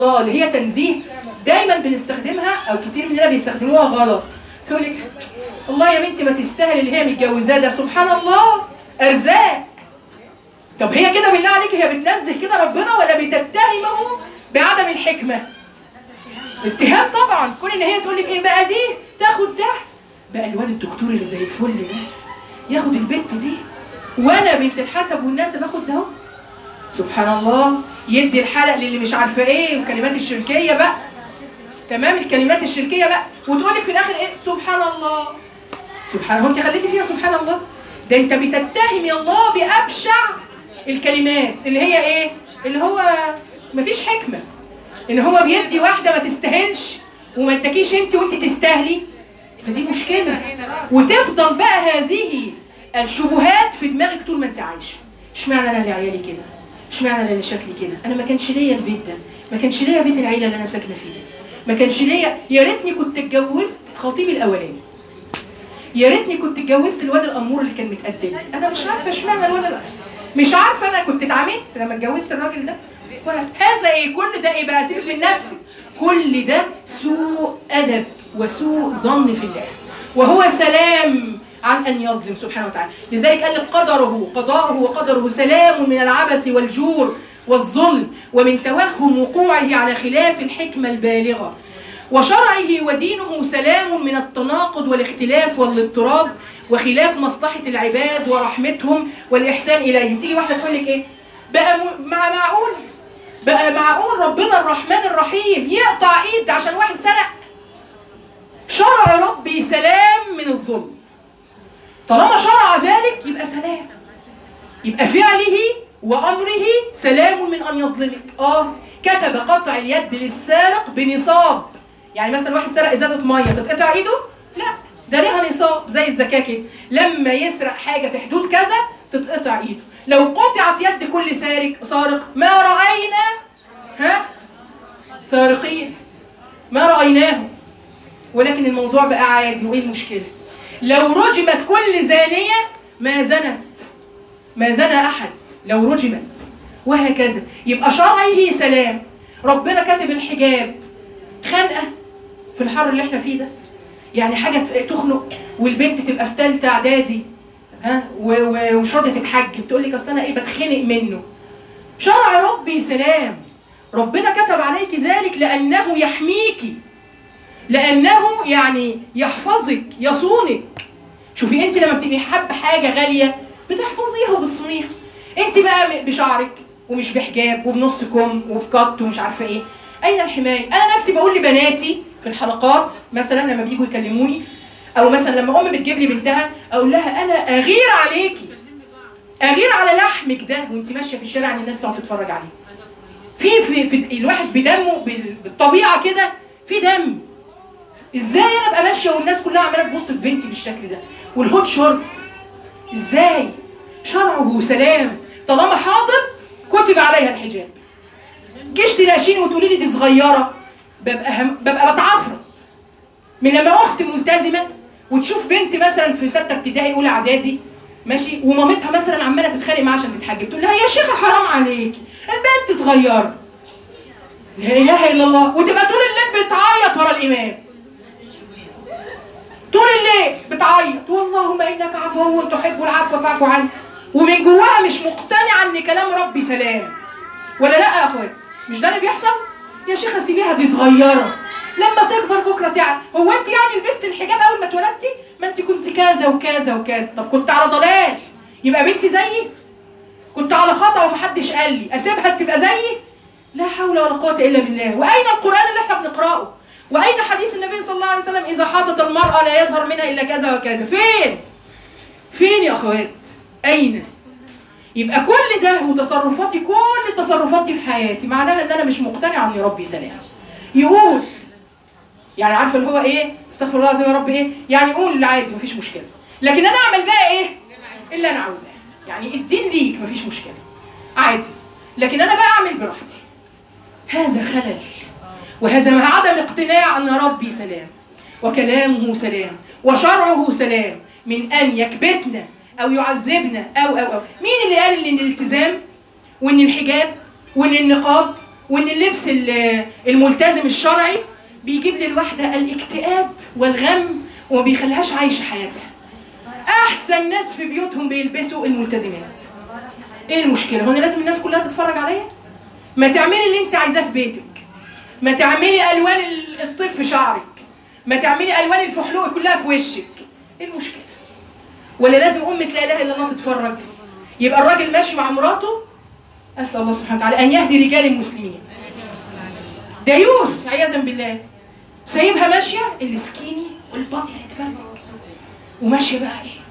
الله اللي هي تنزيه دايما بنستخدمها او كتير مننا بيستخدموها غلط تقول لك الله يا بنتي ما تستاهل اللي هي متجوزاه ده سبحان الله ارزاق طب هي كده بالله عليك هي بتنزه كده ربنا ولا بتتهمه بعدم الحكمه اتهام طبعا كون ان هي تقول لك ايه بقى دي تاخد ده بقى الواد الدكتور اللي زي الفل ده ياخد البت دي وانا بنت الحسب والناس باخد ده اهو سبحان الله يدي الحلق للي مش عارفه ايه وكلمات الشركيه بقى تمام الكلمات الشركيه بقى وتقول لك في الاخر ايه سبحان الله سبحان هو انت خليتي فيها سبحان الله ده انت بتتهمي الله بابشع الكلمات اللي هي ايه اللي هو مفيش حكمه ان هو بيدي واحده ما تستاهلش وما ادكيش انت وانت تستاهلي فدي مشكله وتفضل بقى هذه الشبهات في دماغك طول ما انت عايشه اشمعنى انا اللي عيالي كده اشمعنى انا اللي شكلي كده انا ما كانش ليا البيت ده ما كانش ليا بيت العيله اللي انا ساكنه فيه ده ما كانش ليا يا ريتني كنت اتجوزت خطيبي الاولاني يا ريتني كنت اتجوزت الواد الامور اللي كان متقدم لي. انا مش عارفه اشمعنى الواد الأ- مش عارفه انا كنت اتعاملت لما اتجوزت الراجل ده هذا ايه كل ده ايه بقى سيبك من نفسي كل ده سوء ادب وسوء ظن في الله وهو سلام عن ان يظلم سبحانه وتعالى لذلك قال لك قدره قضاؤه وقدره سلام من العبث والجور والظلم ومن توهم وقوعه على خلاف الحكمه البالغه وشرعه ودينه سلام من التناقض والاختلاف والاضطراب وخلاف مصلحة العباد ورحمتهم والإحسان إليهم تيجي واحدة تقول لك إيه بقى م- مع معقول بقى معقول ربنا الرحمن الرحيم يقطع إيد عشان واحد سرق شرع ربي سلام من الظلم طالما شرع ذلك يبقى سلام يبقى فعله وأمره سلام من أن يظلمك آه كتب قطع اليد للسارق بنصاب يعني مثلا واحد سرق إزازة مية تتقطع إيده؟ لا ده ليها نصاب زي الزكاة كده لما يسرق حاجة في حدود كذا تتقطع إيده لو قطعت يد كل سارق سارق ما رأينا ها سارقين ما رأيناهم ولكن الموضوع بقى عادي وايه المشكله لو رجمت كل زانيه ما زنت ما زنى احد لو رجمت وهكذا يبقى شرعه سلام ربنا كاتب الحجاب خنقه في الحر اللي احنا فيه ده يعني حاجه تخنق والبنت تبقى في ثالثه اعدادي ها و- و- ومش راضيه تتحجب تقول لك اصل انا ايه بتخنق منه شرع ربي سلام ربنا كتب عليك ذلك لانه يحميكي لانه يعني يحفظك يصونك شوفي انت لما بتبقي حابه حاجه غاليه بتحفظيها وبتصونيها انت بقى م- بشعرك ومش بحجاب وبنص كم وبقط ومش عارفه ايه اين الحمايه انا نفسي بقول لبناتي في الحلقات مثلا لما بيجوا يكلموني او مثلا لما ام بتجيب لي بنتها اقول لها انا اغير عليكي اغير على لحمك ده وانت ماشيه في الشارع ان الناس تقعد تتفرج عليه في في, في الواحد بدمه بال- بالطبيعه كده في دم ازاي انا ابقى ماشيه والناس كلها عماله تبص في بنتي بالشكل ده والهوت شورت ازاي شرعه سلام طالما حاضت كتب عليها الحجاب جيش تناقشيني وتقولي لي دي صغيره ببقى هم... ببقى بتعفرت من لما اخت ملتزمه وتشوف بنت مثلا في سته ابتدائي اولى اعدادي ماشي ومامتها مثلا عماله تتخانق معاها عشان تتحجب تقول لها يا شيخه حرام عليكي البنت صغيره لا اله الا الله وتبقى طول الليل بتعيط ورا الامام طول الليل بتعيط واللهم انك عفو تحب العفو فاعف عني ومن جواها مش مقتنعه ان كلام ربي سلام ولا لا يا اخوات مش ده اللي بيحصل يا شيخه سيبيها دي صغيره لما تكبر بكره تعب هو انت يعني لبست الحجاب اول ما اتولدتي ما انت كنت كذا وكذا وكذا طب كنت على ضلال يبقى بنتي زيي كنت على خطا ومحدش قال لي اسيبها تبقى زيي لا حول ولا قوه الا بالله واين القران اللي احنا بنقراه واين حديث النبي صلى الله عليه وسلم اذا حاطت المراه لا يظهر منها الا كذا وكذا فين فين يا اخوات اين يبقى كل ده وتصرفاتي كل تصرفاتي في حياتي معناها ان انا مش مقتنعه ان ربي سلام يقول يعني عارفه اللي هو ايه استغفر الله العظيم يا رب ايه يعني قول اللي عادي مفيش مشكله لكن انا اعمل بقى ايه اللي انا عاوزاه يعني الدين ليك مفيش مشكله عادي لكن انا بقى اعمل براحتي هذا خلل وهذا مع عدم اقتناع ان ربي سلام وكلامه سلام وشرعه سلام من ان يكبتنا او يعذبنا او او او مين اللي قال ان الالتزام وان الحجاب وان النقاب وان اللبس ال- الملتزم الشرعي بيجيب للواحده الاكتئاب والغم وما بيخليهاش عايشه حياتها احسن ناس في بيوتهم بيلبسوا الملتزمات ايه المشكله هو أنا لازم الناس كلها تتفرج عليا ما تعملي اللي انت عايزاه في بيتك ما تعملي الوان ال- الطيف في شعرك ما تعملي الوان الفحلوق كلها في وشك ايه المشكله ولا لازم امه لا اله الا الله تتفرج يبقى الراجل ماشي مع مراته اسال الله سبحانه وتعالى ان يهدي رجال المسلمين ديوس عياذا بالله سايبها ماشيه السكيني والباطي هيتفرج وماشيه بقى ايه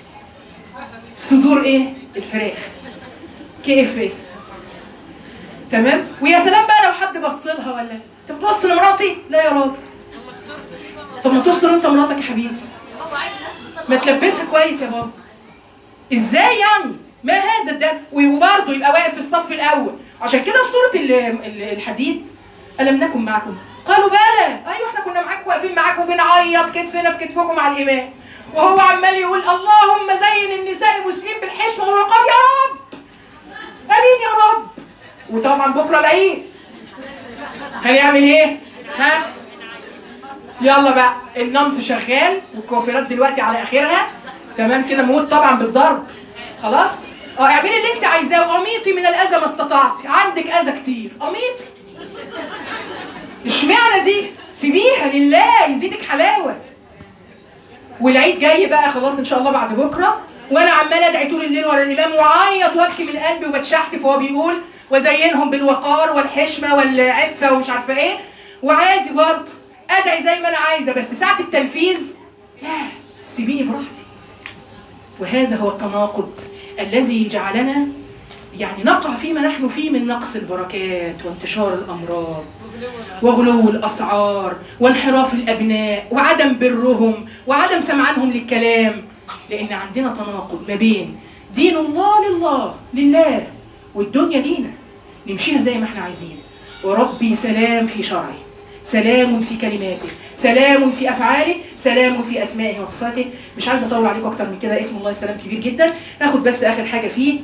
صدور ايه الفراخ كي اف اس تمام ويا سلام بقى لو حد بص لها ولا انت بتبص لمراتي لا يا راجل طب ما تستر انت مراتك يا حبيبي ما تلبسها كويس يا بابا ازاي يعني ما هذا الدم وبرضه يبقى واقف في الصف الاول عشان كده في سوره ال- ال- الحديد الم نكن معكم قالوا بلى ايوه احنا كنا معاكم واقفين معاكم وبنعيط كتفنا في كتفكم مع الامام وهو عمال يقول اللهم زين النساء المسلمين بالحشمه والوقار يا رب امين يا رب وطبعا بكره العيد هنعمل ايه ها يلا بقى النمس شغال والكوافيرات دلوقتي على اخرها تمام كده موت طبعا بالضرب خلاص اه اعملي اللي انت عايزاه وقميطي من الاذى ما استطعتي عندك اذى كتير قميطي اشمعنى دي سيبيها لله يزيدك حلاوه والعيد جاي بقى خلاص ان شاء الله بعد بكره وانا عماله ادعي طول الليل ورا الامام واعيط وابكي من قلبي وبتشحتف وهو بيقول وزينهم بالوقار والحشمه والعفه ومش عارفه ايه وعادي برضه ادعي زي ما انا عايزه بس ساعه التنفيذ لا سيبيني براحتي وهذا هو التناقض الذي جعلنا يعني نقع فيما نحن فيه من نقص البركات وانتشار الامراض وغلو الاسعار وانحراف الابناء وعدم برهم وعدم سمعانهم للكلام لان عندنا تناقض ما بين دين الله لله لله والدنيا لينا نمشيها زي ما احنا عايزين وربي سلام في شرعه سلام في كلماته سلام في افعاله سلام في اسمائه وصفاته مش عايزه اطول عليكم اكتر من كده اسم الله السلام كبير جدا ناخد بس اخر حاجه فيه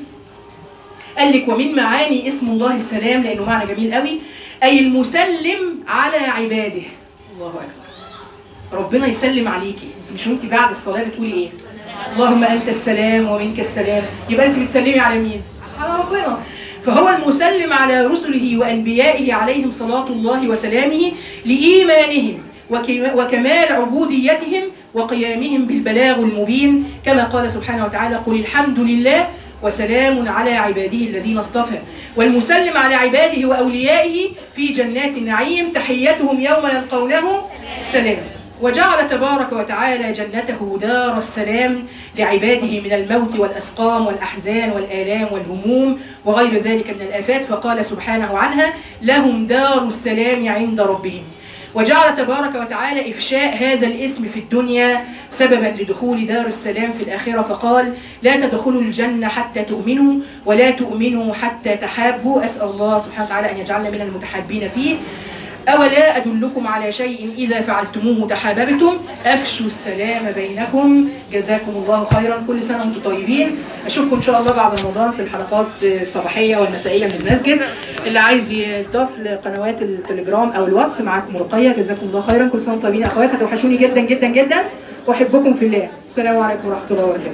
قال لك ومن معاني اسم الله السلام لانه معنى جميل قوي اي المسلم على عباده الله اكبر ربنا يسلم عليكي انت مش وانت بعد الصلاه بتقولي ايه اللهم انت السلام ومنك السلام يبقى انت بتسلمي على مين على ربنا فهو المسلم على رسله وانبيائه عليهم صلاه الله وسلامه لايمانهم وكما- وكمال عبوديتهم وقيامهم بالبلاغ المبين كما قال سبحانه وتعالى قل الحمد لله وسلام على عباده الذين اصطفى والمسلم على عباده واوليائه في جنات النعيم تحيتهم يوم يلقونه سلام وجعل تبارك وتعالى جنته دار السلام لعباده من الموت والاسقام والاحزان والالام والهموم وغير ذلك من الافات فقال سبحانه عنها لهم دار السلام عند ربهم وجعل تبارك وتعالى إفشاء هذا الاسم في الدنيا سببا لدخول دار السلام في الآخرة فقال لا تدخلوا الجنة حتى تؤمنوا ولا تؤمنوا حتى تحابوا أسأل الله سبحانه وتعالى أن يجعلنا من المتحابين فيه أولا أدلكم على شيء إذا فعلتموه تحاببتم أفشوا السلام بينكم جزاكم الله خيرا كل سنة وأنتم طيبين أشوفكم إن شاء الله بعد رمضان في الحلقات الصباحية والمسائية من المسجد اللي عايز يضاف لقنوات التليجرام أو الواتس معاكم رقية جزاكم الله خيرا كل سنة وأنتم طيبين يا أخوات هتوحشوني جدا جدا جدا وأحبكم في الله السلام عليكم ورحمة الله وبركاته